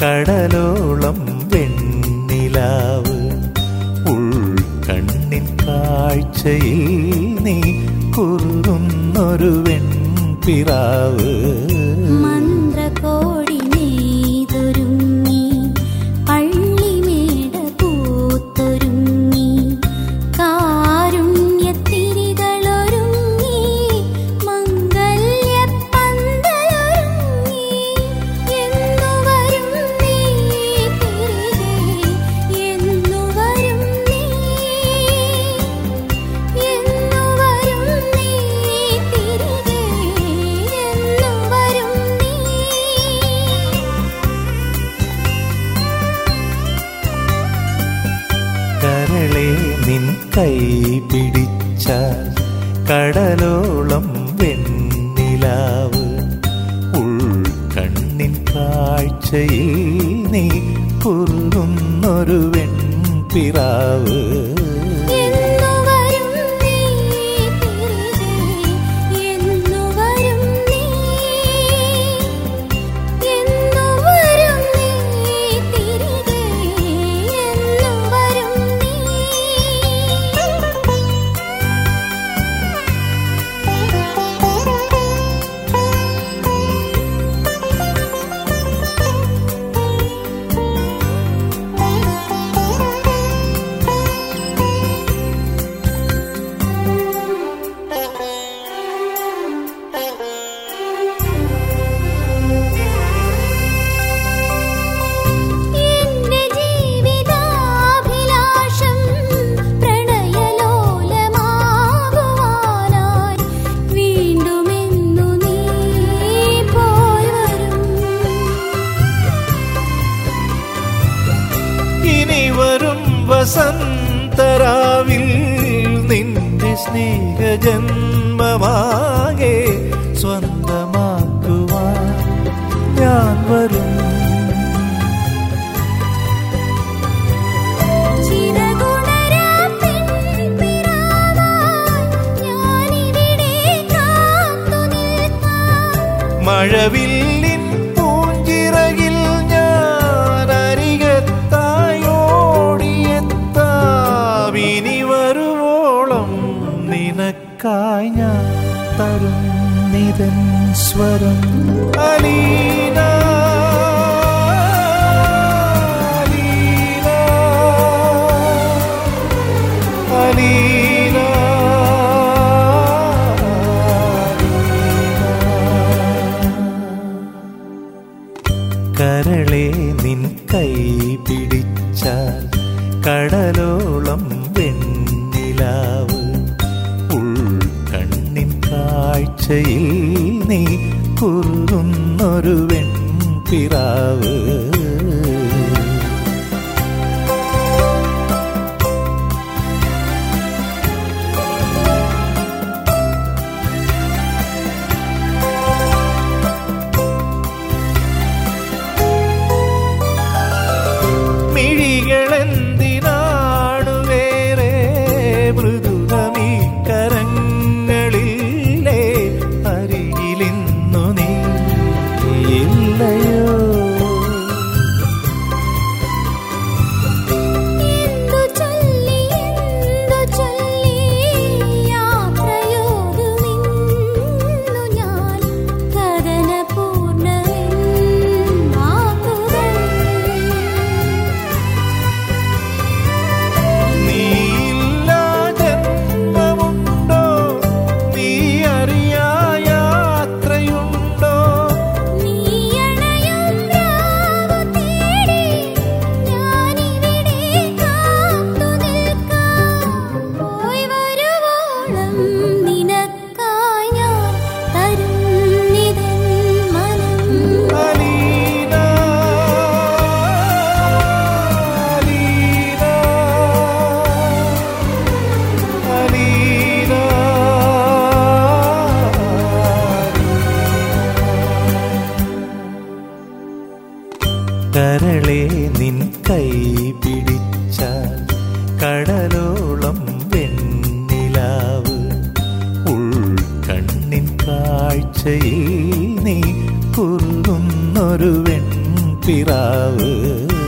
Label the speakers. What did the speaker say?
Speaker 1: കടലോളം വെണ്ണിലാവ് ഉൾക്കണ്ണിൻ കാഴ്ചയിൽ നീ കുറുന്നൊരു വെൺപിറാവ്
Speaker 2: മന്ത്രകോടി നെയ്തൊരുങ്ങി പള്ളിമേട പൂത്തൊരുങ്ങി കാരുണ്യത്തിരികളൊരുങ്ങി മംഗല്യപ്പന്തലൊരുങ്ങി എന്നു വരും നീ തിരികെ എന്നു വരും നീ എന്നു വരും നീ തിരികെ എന്നു വരും നീ
Speaker 1: കരളെ നിൻ കൈ പിടിച്ചാൽ കടലോളം വെണ്ണിലാവ് ഉൾക്കണ്ണിൻ കാഴ്ചയിൽ നീ കുറുന്നൊരു വെൺപിറാവ്
Speaker 2: എന്നു വരും നീ തിരികെ എന്നു വരും നീ എന്നു വരും നീ തിരികെ എന്നു വരും എന്റെ ജീവിതാഭിലാഷം പ്രണയലോലമാകുവാനായി വീണ്ടുമെന്നു നീ പോയി വരും
Speaker 1: ഇനി വരും വസന്തരാവിൽ നിന്റെ സ്നേഹജന്മമാകെ സ്വന്തമാക്കുവാൻ ഞാൻ വരും
Speaker 2: ചിറകുണരാ പെൺപിറാവായി ഞാനിവിടെ കാത്തു നിൽക്കാം
Speaker 1: മഴവില്ലിൻ പൂഞ്ചിറകിൽ ഞാൻ അരികത്തായി ഓടിയെത്താം ഇനി വരുവോളം നിനക്കായി ഞാൻ തരും നിതൻ സ്വരം അലീന അലീന അലീന കരളെ നിൻ കൈ പിടിച്ചാൽ കടലോളം വെണ്ണിലാവ് ഉൾക്കണ്ണിൻ കാഴ്ചയിൽ നീ കുറുന്നൊരു വെൺപിറാവ് മിഴികളെന്തിനാണു വേറെ മൃദുതമീ കരങ്ങളില്ലേ അരികിലിന്നു നീ ഇല്ലയോ
Speaker 2: എന്തു ചൊല്ലി എന്തു ചൊല്ലി യാത്രയോടുമിന്നു ഞാൻ കഥനപൂർണ്ണമെൻ വാക്കുകൾ
Speaker 1: നീയില്ലാ ജന്മമുണ്ടോ നീ അറിയാ യാത്രയുണ്ടോ
Speaker 2: നീയണയും രാവു തേടി ഞാനിവിടെ കാത്തു നിൽക്കാം പോയി വരുവോളം നിനക്കായി ഞാൻ തരുന്നിതൻ മനം
Speaker 1: അലീന അലീന അലീന കരളെ നിൻ കൈ പിടിച്ചാൽ കടലോളം വെണ്ണിലാവ് ഉൾക്കണ്ണിൻ കാഴ്ചയിൽ നീ കുറുന്നൊരു വെൺപിറാവ് പിറാവ്